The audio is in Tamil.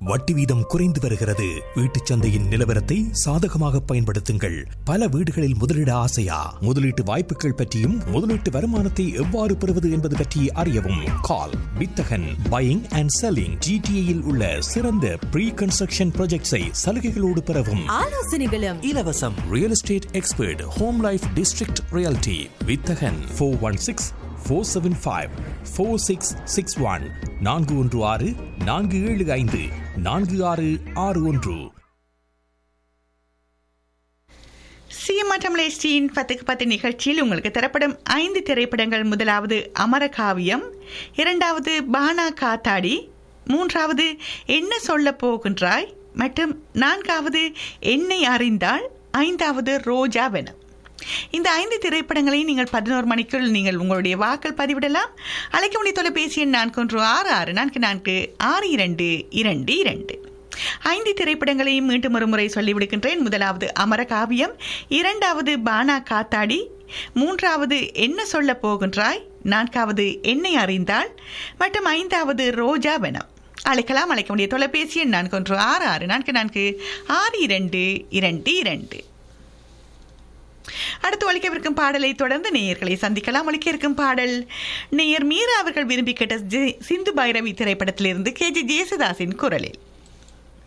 வட்டி வீதம் குறைந்து வருகிறது வீட்டுச் சந்தையின் நிலவரத்தை சாதகமாக பயன்படுத்துங்கள் பல வீடுகளில் முதலீட ஆசையா முதலீட்டு வாய்ப்புகள் பற்றியும் முதலீட்டு வருமானத்தை எவ்வாறு பெறுவது என்பது பற்றி அறியவும் கால் வித்தகன் பையிங் அண்ட் செல்லிங் ஜிடிஏயில் உள்ள சிறந்த ப்ரீ கன்ஸ்ட்ரக்ஷன் ப்ராஜெக்ட்ஸை சலுகைகளோடு பெறவும் ஆலோசனைகளும் இலவசம் real estate expert home life district reality வித்தகன் four one six four seven five four six six one நான்கு ஒன்று ஆறு நான்கு ஏழு ஐந்து நான்கு ஆறு ஆறு ஒன்று சிஎம்ஆர் தமிழேஷ்டியின் பத்துக்கு பத்து நிகழ்ச்சியில் உங்களுக்கு தரப்படும் ஐந்து திரைப்படங்கள் முதலாவது அமரகாவியம் இரண்டாவது பானா காத்தாடி மூன்றாவது என்ன சொல்ல போகின்றாய் மற்றும் நான்காவது என்னை அறிந்தால் ஐந்தாவது ரோஜா வெனம் இந்த ஐந்து திரைப்படங்களை நீங்கள் பதினோரு மணிக்குள் நீங்கள் உங்களுடைய வாக்கள் பதிவிடலாம் அழைக்க முடிய தொலைபேசி எண் நான்கு ஒன்று ஆறு ஆறு நான்கு நான்கு ஆறு இரண்டு இரண்டு இரண்டு ஐந்து திரைப்படங்களையும் மீண்டும் ஒரு முறை சொல்லிவிடுகின்றேன் முதலாவது அமரகாவியம் இரண்டாவது பானா காத்தாடி மூன்றாவது என்ன சொல்ல போகின்றாய் நான்காவது என்னை அறிந்தால் மற்றும் ஐந்தாவது ரோஜா வனம் அழைக்கலாம் அழைக்க முடிய தொலைபேசி எண் நான்கு ஒன்று ஆறு ஆறு நான்கு நான்கு ஆறு இரண்டு இரண்டு இரண்டு அடுத்து ஒழிக்கவிருக்கும் பாடலை தொடர்ந்து நேயர்களை சந்திக்கலாம் ஒழிக்க இருக்கும் பாடல் நேயர் மீரா அவர்கள் விரும்பி கேட்ட ஜெ- சிந்து பைரவி திரைப்படத்திலிருந்து கே ஜி ஜேசுதாஸின் குரலில்